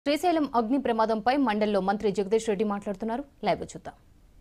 శ్రీశైలం అగ్ని ప్రమాదంపై మండలిలో మంత్రి జగదీష్ రెడ్డి మాట్లాడుతున్నారు లైవ్ చూద్దాం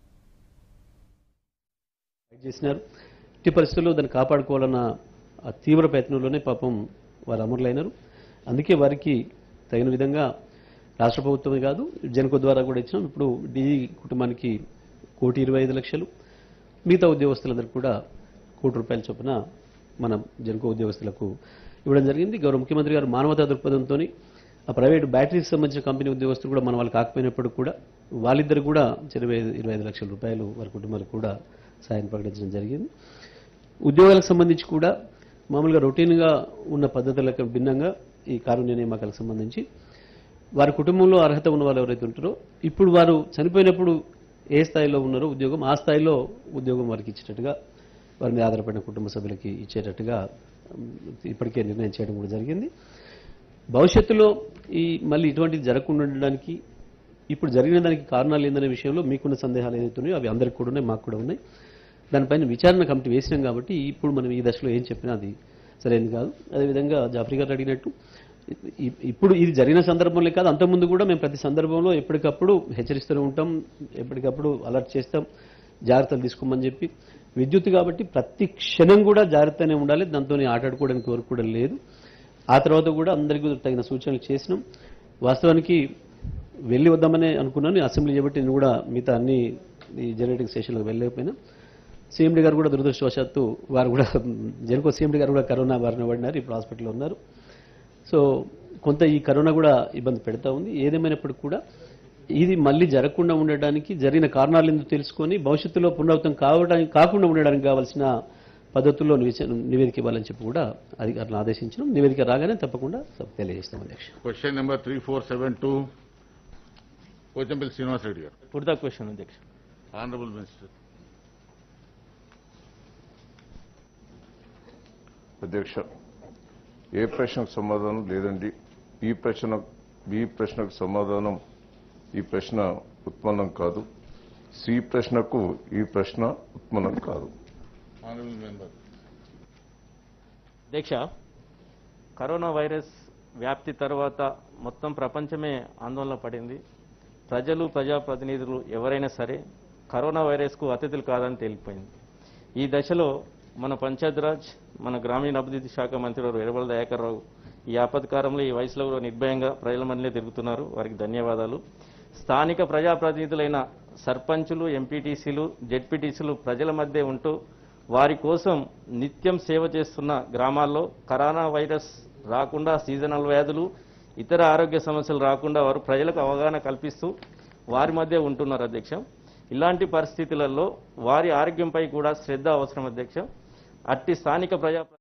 ఫైట్ చేసినారు ఇట్టి పరిస్థితుల్లో దాన్ని కాపాడుకోవాలన్న ఆ తీవ్ర ప్రయత్నంలోనే పాపం వారు అమరులైనారు అందుకే వారికి తగిన విధంగా రాష్ట్ర ప్రభుత్వమే కాదు జనకో ద్వారా కూడా ఇచ్చినాం ఇప్పుడు డీజీ కుటుంబానికి కోటి ఇరవై ఐదు లక్షలు మిగతా ఉద్యోగస్తులందరికీ కూడా కోటి రూపాయల చొప్పున మనం జనకో ఉద్యోగస్తులకు ఇవ్వడం జరిగింది గౌరవ ముఖ్యమంత్రి గారు మానవతా దృక్పథంతో ఆ ప్రైవేట్ బ్యాటరీకి సంబంధించిన కంపెనీ ఉద్యోగస్తులు కూడా మన వాళ్ళు కాకపోయినప్పుడు కూడా వాళ్ళిద్దరు కూడా ఇరవై ఐదు ఇరవై ఐదు లక్షల రూపాయలు వారి కుటుంబాలకు కూడా సాయం ప్రకటించడం జరిగింది ఉద్యోగాలకు సంబంధించి కూడా మామూలుగా రొటీన్గా ఉన్న పద్ధతులకు భిన్నంగా ఈ కారుణ్య నియామకాలకు సంబంధించి వారి కుటుంబంలో అర్హత ఉన్న వాళ్ళు ఎవరైతే ఉంటారో ఇప్పుడు వారు చనిపోయినప్పుడు ఏ స్థాయిలో ఉన్నారో ఉద్యోగం ఆ స్థాయిలో ఉద్యోగం వారికి ఇచ్చేటట్టుగా వారి మీద ఆధారపడిన కుటుంబ సభ్యులకి ఇచ్చేటట్టుగా ఉమ్, ఇప్పటికే నిర్ణయం చేయడం కూడా జరిగింది భవిష్యత్తులో ఈ మళ్ళీ ఇటువంటిది జరగకుండా ఉండడానికి ఇప్పుడు జరిగిన దానికి కారణాలు ఏందనే విషయంలో మీకున్న సందేహాలు ఏదైతే ఉన్నాయో అవి అందరికి కూడా ఉన్నాయి మాకు కూడా ఉన్నాయి దానిపైన విచారణ కమిటీ వేసినాం కాబట్టి ఇప్పుడు మనం ఈ దశలో ఏం చెప్పినా అది సరైనది కాదు అదేవిధంగా జాఫ్రీ గారు అడిగినట్టు ఇ- ఇప్పుడు ఇది జరిగిన సందర్భంలో కాదు అంతకుముందు కూడా మేము ప్రతి సందర్భంలో ఎప్పటికప్పుడు హెచ్చరిస్తూనే ఉంటాం ఎప్పటికప్పుడు అలర్ట్ చేస్తాం జాగ్రత్తలు తీసుకోమని చెప్పి విద్యుత్ కాబట్టి ప్రతి క్షణం కూడా జాగ్రత్తనే ఉండాలి దాంతో ఆటాడుకోవడానికి వరకు కూడా లేదు ఆ తర్వాత కూడా అందరికీ తగిన సూచనలు చేసినాం వాస్తవానికి వెళ్ళి వద్దామనే అనుకున్నాను అసెంబ్లీ చేయబట్టి నేను కూడా మిగతా అన్ని ఈ జనరేటింగ్ స్టేషన్లకు వెళ్ళలేకపోయినా సీఎండీ గారు కూడా దురదృష్టవశాత్తు వారు కూడా జనకో సీఎండీ గారు కూడా కరోనా బారిన పడినారు ఇప్పుడు హాస్పిటల్లో ఉన్నారు సో కొంత ఈ కరోనా కూడా ఇబ్బంది పెడతా ఉంది ఏదేమైనప్పటికీ కూడా ఇది మళ్ళీ జరగకుండా ఉండడానికి జరిగిన కారణాలు ఎందుకు తెలుసుకొని భవిష్యత్తులో పునరావృతం కావడానికి కాకుండా ఉండడానికి కావాల్సిన పద్ధతుల్లో నివేచ- నివేదిక ఇవ్వాలని చెప్పి కూడా అధికారులను ఆదేశించడం నివేదిక రాగానే తప్పకుండా సభకు తెలియజేస్తాం అధ్యక్ష question number three four seven two Pochampalli Srinivas Reddy garu Put the question, Adhyaksh. Honourable minister అధ్యక్ష ఏ ప్రశ్నకు సమాధానం లేదండి ఈ ప్రశ్న ఈ ప్రశ్నకు సమాధానం ఈ ప్రశ్న ఉత్పన్నం కాదు సి ప్రశ్నకు ఈ ప్రశ్న ఉత్పన్నం కాదు ఆనరబుల్ మెంబర్ అధ్యక్ష కరోనా వైరస్ వ్యాప్తి తర్వాత మొత్తం ప్రపంచమే ఆందోళన పడింది ప్రజలు ప్రజాప్రతినిధులు ఎవరైనా సరే కరోనా వైరస్కు అతిథులు కాదని తేలిపోయింది ఈ దశలో మన పంచాయతీరాజ్ మన గ్రామీణాభివృద్ధి శాఖ మంత్రి వారు ఎడబల దయాకర్ రావు ఈ ఆపత్కాలంలో ఈ వయసులో కూడా నిర్భయంగా ప్రజల మధ్యలో తిరుగుతున్నారు వారికి ధన్యవాదాలు స్థానిక ప్రజాప్రతినిధులైన సర్పంచులు ఎంపీటీసీలు జెడ్పీటీసీలు ప్రజల మధ్య ఉంటూ వారి కోసం నిత్యం సేవ చేస్తున్న గ్రామాల్లో కరోనా వైరస్ రాకుండా సీజనల్ వ్యాధులు ఇతర ఆరోగ్య సమస్యలు రాకుండా వారు ప్రజలకు అవగాహన కల్పిస్తూ వారి మధ్య ఉంటున్నారు అధ్యక్ష ఇలాంటి పరిస్థితులలో వారి ఆరోగ్యంపై కూడా శ్రద్ధ అవసరం అధ్యక్ష అట్టి స్థానిక ప్రజా